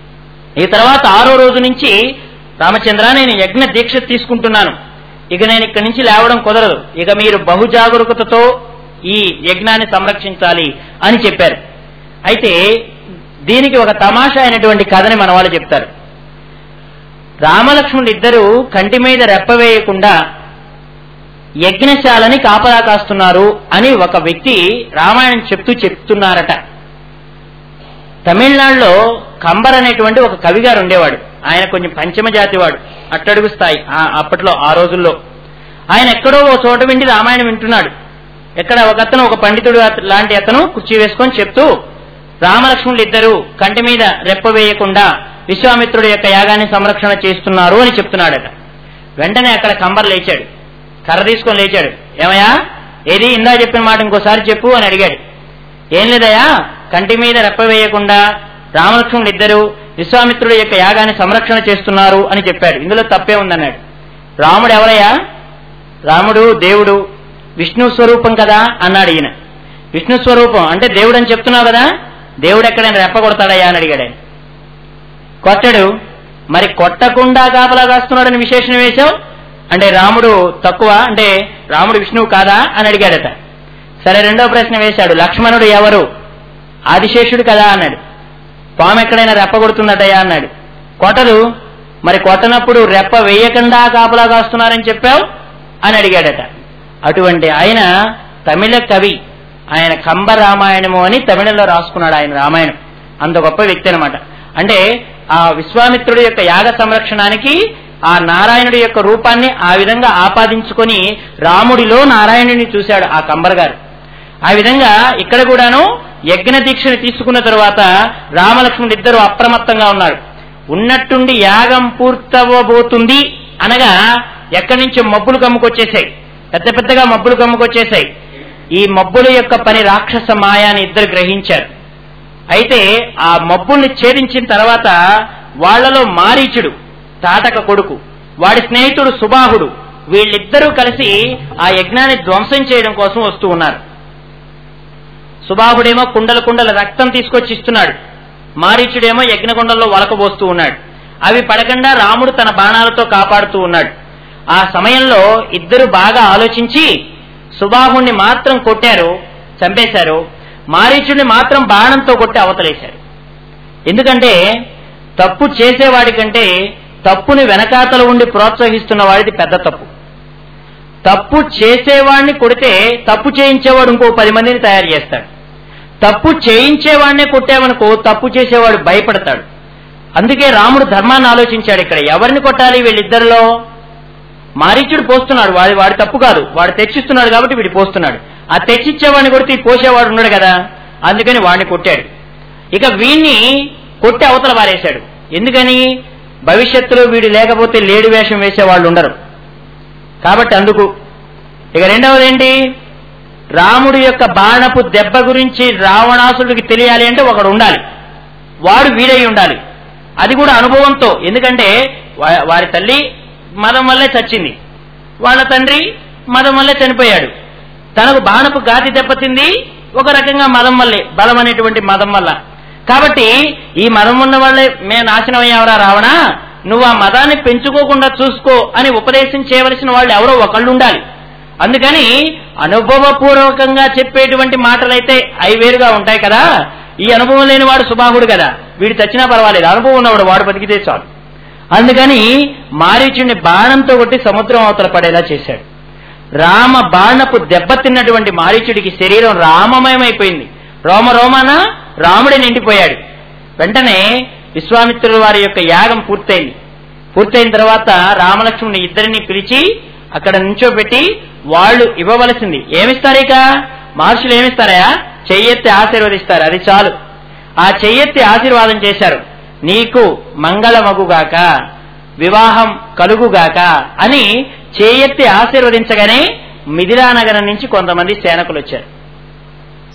ఈ తర్వాత ఆరో రోజు నుంచి రామచంద్ర నేను యజ్ఞ దీక్ష తీసుకుంటున్నాను ఇక నేను ఇక్కడి నుంచి లేవడం కుదరదు ఇక మీరు బహుజాగరూకతతో ఈ యజ్ఞాన్ని సంరక్షించాలి అని చెప్పారు అయితే దీనికి ఒక తమాషా అయినటువంటి కథని మన వాళ్ళు చెప్తారు రామలక్ష్మణులు ఇద్దరు కంటి మీద రెప్పవేయకుండా యజ్ఞశాలని కాపలా కాస్తున్నారు అని ఒక వ్యక్తి రామాయణం చెప్తూ చెప్తున్నారట తమిళనాడులో కంబర్ అనేటువంటి ఒక కవిగారు ఉండేవాడు ఆయన కొంచెం పంచమ జాతి వాడు అట్టడుగు స్థాయి ఆ- అప్పట్లో ఆ రోజుల్లో ఆయన ఎక్కడో ఓ చోట విండి రామాయణం వింటున్నాడు ఎక్కడ ఒక అతను ఒక పండితుడు అత- లాంటి అతను కుర్చీ వేసుకొని చెప్తూ రామలక్ష్మణులు ఇద్దరు కంటి మీద రెప్ప వేయకుండా విశ్వామిత్రుడి యొక్క యాగాన్ని సంరక్షణ చేస్తున్నారు అని చెప్తున్నాడట వెంటనే అక్కడ కంబర్ లేచాడు కర్ర తీసుకొని లేచాడు ఏమయ్యా ఏది ఇందా చెప్పిన మాట ఇంకోసారి చెప్పు అని అడిగాడు ఏం లేదయ్యా కంటి మీద రెప్ప వేయకుండా రామలక్ష్మణులు ఇద్దరు విశ్వామిత్రుడి యొక్క యాగాన్ని సంరక్షణ చేస్తున్నారు అని చెప్పాడు ఇందులో తప్పే ఉందన్నాడు రాముడు ఎవరయ్యా రాముడు దేవుడు విష్ణు స్వరూపం కదా అన్నాడు ఈయన విష్ణు స్వరూపం అంటే దేవుడు అని చెప్తున్నావు కదా దేవుడు ఎక్కడైనా రెప్ప కొడతాడయ్యా అని అడిగాడు ఆయన. కొట్టడు మరి కొట్టకుండా కాపలా కాస్తున్నాడని విశేషణం వేశావు అంటే రాముడు తక్కువ అంటే రాముడు విష్ణువు కాదా అని అడిగాడట సరే రెండో ప్రశ్న వేశాడు లక్ష్మణుడు ఎవరు ఆదిశేషుడు కదా అన్నాడు పాము ఎక్కడైనా రెప్ప కొడుతుందటయ్యా అన్నాడు కొట్టదు మరి కొట్టనప్పుడు రెప్ప వేయకుండా కాపలా కాస్తున్నారని చెప్పావు అని అడిగాడట అటువంటి ఆయన తమిళ కవి ఆయన కంబ రామాయణము అని తమిళంలో రాసుకున్నాడు ఆయన రామాయణం అంత గొప్ప వ్యక్తి అనమాట అంటే ఆ విశ్వామిత్రుడి యొక్క యాగ సంరక్షణానికి ఆ నారాయణుడి యొక్క రూపాన్ని ఆ విధంగా ఆపాదించుకొని రాముడిలో నారాయణుడిని చూశాడు ఆ కంబర్ గారు ఆ విధంగా ఇక్కడ కూడాను యజ్ఞ దీక్షను తీసుకున్న తరువాత రామలక్ష్మణుడు ఇద్దరు అప్రమత్తంగా ఉన్నారు ఉన్నట్టుండి యాగం పూర్తవబోతుంది అనగా ఎక్కడి నుంచి మబ్బులు కమ్ముకొచ్చేసాయి పెద్ద పెద్దగా మబ్బులు కమ్ముకొచ్చేసాయి ఈ మబ్బుల యొక్క పని రాక్షస మాయ అని ఇద్దరు గ్రహించారు అయితే ఆ మబ్బుల్ని ఛేదించిన తర్వాత వాళ్ళలో మారీచుడు తాటక కొడుకు వాడి స్నేహితుడు సుబాహుడు వీళ్ళిద్దరూ కలిసి ఆ యజ్ఞాన్ని ధ్వంసం చేయడం కోసం వస్తూ ఉన్నారు సుబాహుడేమో కుండల కుండల రక్తం తీసుకొచ్చి ఇస్తున్నాడు మారీచుడేమో యజ్ఞకుండంలో వలకబోస్తూ ఉన్నాడు అవి పడకుండా రాముడు తన బాణాలతో కాపాడుతూ ఉన్నాడు ఆ సమయంలో ఇద్దరు బాగా ఆలోచించి సుబాహుణ్ణి మాత్రం కొట్టారు చంపేశారు మారీచుడిని మాత్రం బాణంతో కొట్టి అవతలేశారు ఎందుకంటే తప్పు చేసేవాడి కంటే తప్పుని వెనకాతల ఉండి ప్రోత్సహిస్తున్న వాడిది పెద్ద తప్పు తప్పు చేసేవాడిని కొడితే తప్పు చేయించేవాడు ఇంకో పది మందిని తయారు చేస్తాడు తప్పు చేయించేవాడినే కొట్టామనుకో తప్పు చేసేవాడు భయపడతాడు అందుకే రాముడు ధర్మాన్ని ఆలోచించాడు ఇక్కడ ఎవరిని కొట్టాలి వీళ్ళిద్దరిలో మారీచుడు పోస్తున్నాడు వాడి వాడి తప్పు కాదు వాడు తెచ్చిస్తున్నాడు కాబట్టి వీడు పోస్తున్నాడు ఆ తెచ్చిచ్చేవాడిని కొడితే ఈ పోసేవాడు ఉన్నాడు కదా అందుకని వాడిని కొట్టాడు ఇక వీణ్ణి కొట్టి అవతల పారేశాడు ఎందుకని భవిష్యత్తులో వీడు లేకపోతే లేడి వేషం వేసే వాళ్ళు ఉండరు కాబట్టి అందుకు ఇక రెండవది ఏంటి రాముడి యొక్క బాణపు దెబ్బ గురించి రావణాసుడికి తెలియాలి అంటే ఒకడు ఉండాలి వాడు వీడై ఉండాలి అది కూడా అనుభవంతో ఎందుకంటే వా- వారి తల్లి మదం వల్లే చచ్చింది వాళ్ళ తండ్రి మదం వల్లే చనిపోయాడు తనకు బాణపు గాతి దెబ్బతింది ఒక రకంగా మదం వల్లే బలం అనేటువంటి మదం వల్ల కాబట్టి ఈ మదం ఉన్న వాళ్ళే మే నాశనం అయ్యావరా రావణ నువ్వు ఆ మదాన్ని పెంచుకోకుండా చూసుకో అని ఉపదేశం చేయవలసిన వాళ్ళు ఎవరో ఒకళ్ళు ఉండాలి అందుకని అనుభవపూర్వకంగా చెప్పేటువంటి మాటలైతే అవి వేరుగా ఉంటాయి కదా ఈ అనుభవం లేని వాడు సుబాహుడు కదా వీడు చచ్చినా పర్వాలేదు అనుభవం ఉన్నవాడు వాడు బతికితే చాలు అందుకని మారీచుడిని బాణంతో కొట్టి సముద్రం అవతల పడేలా చేశాడు రామ బాణపు దెబ్బతిన్నటువంటి మారీచుడికి శరీరం రామమయమైపోయింది రోమ రోమాన రాముడి నిండిపోయాడు వెంటనే విశ్వామిత్రుల వారి యొక్క యాగం పూర్తయింది పూర్తయిన తర్వాత రామలక్ష్మణుని ఇద్దరిని పిలిచి అక్కడ నుంచోబెట్టి వాళ్ళు ఇవ్వవలసింది ఏమిస్తారు ఇక మహర్షులు ఏమిస్తారా చెయ్యెత్తి ఆశీర్వదిస్తారు అది చాలు ఆ చెయ్యెత్తి ఆశీర్వాదం చేశారు నీకు మంగళమగుగాక వివాహం కలుగుగాక అని చేయెత్తి ఆశీర్వదించగానే మిథిలా నగరం నుంచి కొంతమంది సేనకులు వచ్చారు